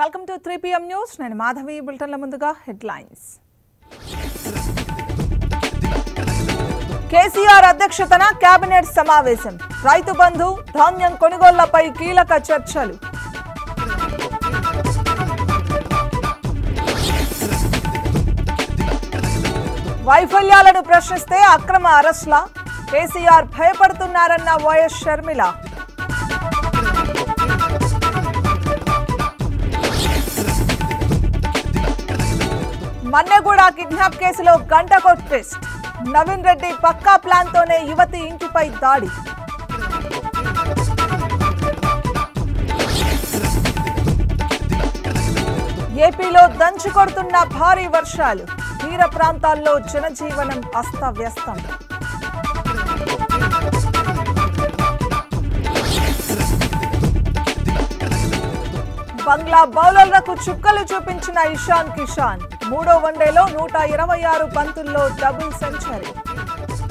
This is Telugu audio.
welcome to three PM news నేను మాధవి బులెటిన్ల ముందుగా హెడ్లైన్స్ కేసీఆర్ అధ్యక్షతన కేబినెట్ సమావేశం రైతు బంధు ధాన్యం కొనుగోళ్లపై కీలక చర్చలు వైఫల్యాలను ప్రశ్నిస్తే అక్రమ అరెస్ట్ల కేసీఆర్ భయపడుతున్నారన్న వైఎస్ షర్మిల మన్నెగూడ కిడ్నాప్ కేసులో గంటకో ట్విస్ట్ నవీన్ రెడ్డి పక్కా ప్లాన్ తోనే యువతి ఇంటిపై దాడి ఏపీలో దంచి కొడుతున్న భారీ వర్షాలు తీర ప్రాంతాల్లో జనజీవనం అస్తవ్యస్తం బంగ్లా బౌలర్లకు చుక్కలు చూపించిన ఇషాన్ కిషాన్ మూడో వన్డేలో నూట ఇరవై ఆరు బంతుల్లో డబుల్ సెంచరీ